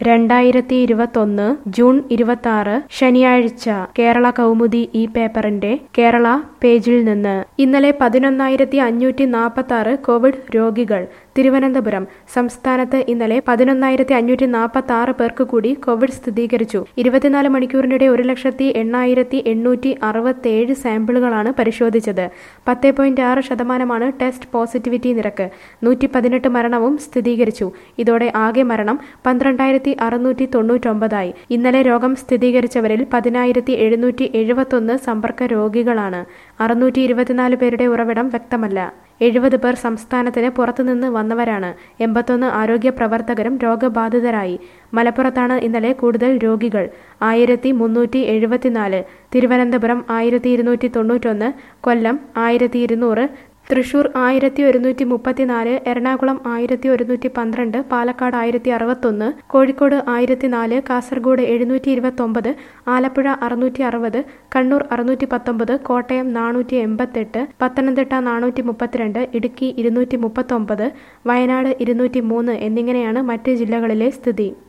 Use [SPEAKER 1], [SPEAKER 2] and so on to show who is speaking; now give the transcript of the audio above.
[SPEAKER 1] രണ്ടായിരത്തി ഇരുപത്തൊന്ന് ജൂൺ ഇരുപത്തി ശനിയാഴ്ച കേരള കൗമുദി ഈ പേപ്പറിന്റെ കേരള പേജിൽ നിന്ന് ഇന്നലെ പതിനൊന്നായിരത്തി അഞ്ഞൂറ്റി നാൽപ്പത്തി ആറ് കോവിഡ് രോഗികൾ തിരുവനന്തപുരം സംസ്ഥാനത്ത് ഇന്നലെ പതിനൊന്നായിരത്തി അഞ്ഞൂറ്റി നാൽപ്പത്തി ആറ് പേർക്ക് കൂടി കോവിഡ് സ്ഥിരീകരിച്ചു ഇരുപത്തിനാല് മണിക്കൂറിനിടെ ഒരു ലക്ഷത്തി എണ്ണായിരത്തി എണ്ണൂറ്റി അറുപത്തേഴ് സാമ്പിളുകളാണ് പരിശോധിച്ചത് പത്ത് പോയിന്റ് ആറ് ശതമാനമാണ് ടെസ്റ്റ് പോസിറ്റിവിറ്റി നിരക്ക് നൂറ്റി പതിനെട്ട് മരണവും സ്ഥിരീകരിച്ചു ഇതോടെ ആകെ മരണം പന്ത്രണ്ടായിരത്തി അറുന്നൂറ്റി തൊണ്ണൂറ്റൊമ്പതായി ഇന്നലെ രോഗം സ്ഥിരീകരിച്ചവരിൽ പതിനായിരത്തി എഴുന്നൂറ്റി എഴുപത്തൊന്ന് സമ്പർക്ക രോഗികളാണ് അറുന്നൂറ്റി ഇരുപത്തിനാല് പേരുടെ ഉറവിടം വ്യക്തമല്ല എഴുപത് പേർ സംസ്ഥാനത്തിന് പുറത്തുനിന്ന് വന്നവരാണ് എൺപത്തൊന്ന് ആരോഗ്യ പ്രവർത്തകരും രോഗബാധിതരായി മലപ്പുറത്താണ് ഇന്നലെ കൂടുതൽ രോഗികൾ ആയിരത്തി മുന്നൂറ്റി എഴുപത്തിനാല് തിരുവനന്തപുരം ആയിരത്തി ഇരുന്നൂറ്റി തൊണ്ണൂറ്റൊന്ന് കൊല്ലം ആയിരത്തി ഇരുന്നൂറ് തൃശൂർ ആയിരത്തി ഒരുന്നൂറ്റി മുപ്പത്തിനാല് എറണാകുളം ആയിരത്തി ഒരുന്നൂറ്റി പന്ത്രണ്ട് പാലക്കാട് ആയിരത്തി അറുപത്തൊന്ന് കോഴിക്കോട് ആയിരത്തി നാല് കാസർഗോഡ് എഴുന്നൂറ്റി ഇരുപത്തൊമ്പത് ആലപ്പുഴ അറുന്നൂറ്റി അറുപത് കണ്ണൂർ അറുന്നൂറ്റി പത്തൊമ്പത് കോട്ടയം നാനൂറ്റി എൺപത്തെട്ട് പത്തനംതിട്ട നാനൂറ്റി മുപ്പത്തിരണ്ട് ഇടുക്കി ഇരുന്നൂറ്റി മുപ്പത്തൊമ്പത് വയനാട് ഇരുന്നൂറ്റി മൂന്ന് എന്നിങ്ങനെയാണ് മറ്റ് ജില്ലകളിലെ സ്ഥിതി